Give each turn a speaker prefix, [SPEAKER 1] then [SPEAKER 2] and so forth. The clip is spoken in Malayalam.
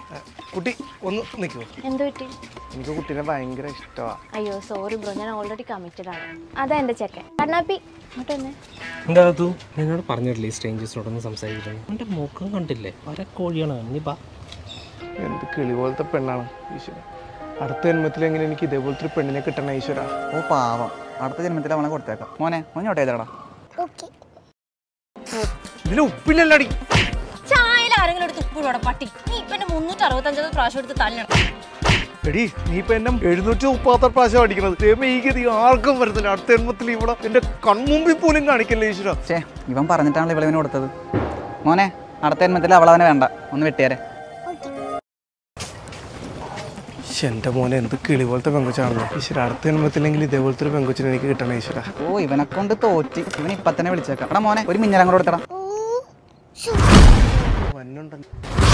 [SPEAKER 1] കുട്ടി ഒന്ന് നിൽക്കുമോ
[SPEAKER 2] എന്ത് പറ്റി
[SPEAKER 1] എനിക്ക് കുട്ടീനെ ഭയങ്കര ഇഷ്ടമാണ്
[SPEAKER 2] അയ്യോ സോറി ബ്രോ ഞാൻ ഓൾറെഡി കമ്മിറ്റഡ് ആണ് അതാ എൻ്റെ ചെക്കൻ കണ്ണാപ്പി ഇങ്ങോട്ട് വന്നേ
[SPEAKER 3] എന്താ അതു നിന്നോട് പറഞ്ഞിട്ടില്ലേ സ്ട്രേഞ്ചേഴ്സിനോടൊന്നും സംസാരിക്കണം എൻ്റെ മുഖം കണ്ടില്ലേ ഒരേ കോഴിയാണ് നീ ബാ
[SPEAKER 1] എന്ത് കിളി പോലത്തെ പെണ്ണാണ് ഈശ്വര അടുത്ത ജന്മത്തിൽ എങ്ങനെ എനിക്ക് ഇതേപോലത്തെ ഒരു പെണ്ണിനെ കിട്ടണ ഈശ്വര
[SPEAKER 4] ഓ പാവം അടുത്ത ജന്മത്തിൽ അവനെ കൊടുത്തേക്കാം മോനെ മോനോട്ട് ചെയ്തടാ
[SPEAKER 1] ഇതിൽ ഉപ്പില്ലല്ലടി
[SPEAKER 2] ചായയിൽ ആരെങ്കിലും എടുത്ത് ഉപ്പിടോടെ പട്ടി നീ ഇപ്പൊ എന്നെ മുന്നൂറ്റി അറുപത്തഞ്ചാമത് പ്രാവശ്യം എടുത്ത് തല്ലണം
[SPEAKER 1] എടി നീ ഇപ്പൊ എന്നെ എഴുന്നൂറ്റി മുപ്പത്താറ് പ്രാവശ്യം അടിക്കണത് ദൈവമേ, ഈ ഗതി ആർക്കും വരുന്നില്ല അടുത്ത ജന്മത്തിൽ ഇവിടെ എന്റെ കൺമുമ്പിൽ പോലും കാണിക്കല്ലേ ഈശ്വര
[SPEAKER 4] ഛേ ഇവൻ പറഞ്ഞിട്ടാണല്ലോ ഇവളവന് കൊടുത്തത് മോനെ അടുത്ത ജന്മത്തിൽ അവളവനെ വേണ്ട ഒന്ന് വെട്ടിയാരെ
[SPEAKER 1] ശ്ശെ, എന്റെ മോനെ എന്ത് കിളി പോലത്തെ പെങ്കൊച്ചാണല്ലോ ഈശ്വര അടുത്ത ജന്മത്തിലെങ്കിൽ ഇതേപോലത്തെ ഒരു പെങ്കൊച്ചിനെ എനിക്ക് കിട്ടണ ഈശ്വര
[SPEAKER 4] ഓ ഇവനെ കൊണ്ട് തോറ്റി ഇവൻ ഇപ്പൊ തന്നെ വിളിച്ചേക്കാം എടാ മോനെ ഒരു മിഞ്ഞലം കൂടെ കൊടുത്തടാ
[SPEAKER 1] വന്നുണ്ടല്ലോ